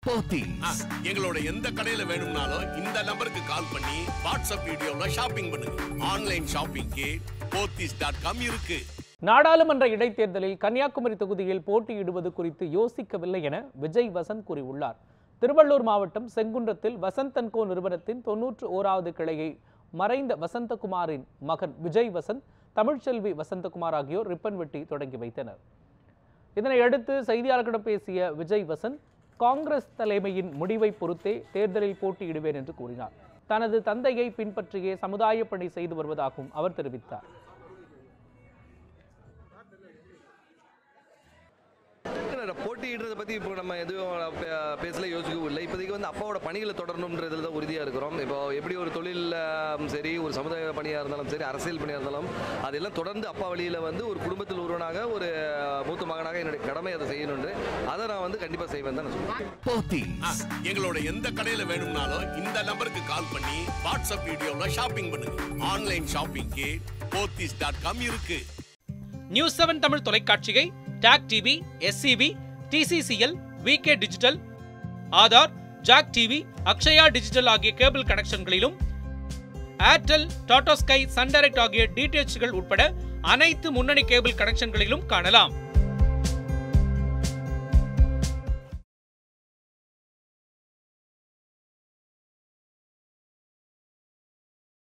போத்தீஸ் எங்களோட எந்த கடையில வேணும்னாலும் இந்த நம்பருக்கு கால் பண்ணி வாட்ஸ்அப் வீடியோல ஷாப்பிங் பண்ணுங்க ஆன்லைன் ஷாப்பிங்க்கு போத்தீஸ் டாட் காம் இருக்கு நாடாளுமன்ற இடைத்தேர்தலில் கன்னியாகுமரி தொகுதியில் போட்டியிடுவது குறித்து யோசிக்கவில்லை என விஜய் வசந்த் கூறியுள்ளார் திருவள்ளூர் மாவட்டம் செங்குன்றத்தில் வசந்த் அண்ட் கோ நிறுவனத்தின் தொன்னூற்று ஓராவது கிளையை மறைந்த வசந்தகுமாரின் மகன் விஜய் வசந்த் தமிழ்ச்செல்வி வசந்தகுமார் ஆகியோர் ரிப்பன் வெட்டி தொடங்கி வைத்தனர் இதனை அடுத்து செய்தியாளர்களிடம் பேசிய விஜய் வசந்த் காங்கிரஸ் தலைமையின் முடிவை பொறுத்தே தேர்தலில் போட்டியிடுவேன் என்று கூறினார் தனது தந்தையை பின்பற்றியே சமுதாய பணி செய்து வருவதாகவும் அவர் தெரிவித்தார் நான் போட்டியிடுறத பற்றி இப்போ நம்ம எதுவும் பே- பேசல யோசிக்கவும் இல்லை இப்போதைக்கு வந்து அப்பாவோட பணிகளை தொடரணுன்றதுல தான் உறுதியாக இருக்கிறோம் இப்போ எப்படி ஒரு தொழில் சரி ஒரு சமுதாய பணியாக இருந்தாலும் சரி அரசியல் பணியாக இருந்தாலும் அதெல்லாம் தொடர்ந்து அப்பா வழியில் வந்து ஒரு குடும்பத்தில் ஒருவனாக ஒரு மூத்த மகனாக என்னுடைய கடமை அதை செய்யணுன்று அதை நான் வந்து கண்டிப்பாக செய்வேன் தான் நான் சொல்லுவேன் போத்தீஸ் எங்களோட எந்த கடையில வேணும்னாலும் இந்த நம்பருக்கு கால் பண்ணி வாட்ஸ்அப் வீடியோல ஷாப்பிங் பண்ணுங்க ஆன்லைன் ஷாப்பிங்க்கு போத்தீஸ் டாட் காம் இருக்கு நியூஸ் செவன் தமிழ் தொலைக்காட்சியை Tac TV SCB TCCL VK digital Aadhaar Jack TV Akshaya digital ஆகிய கேபிள் கனெக்ஷன்களிலும் Airtel Tata Sky Sun Direct ஆகிய டிடிஎச்கள் உட்பட அனைத்து முன்னணி கேபிள் கனெக்ஷன்களிலும் காணலாம்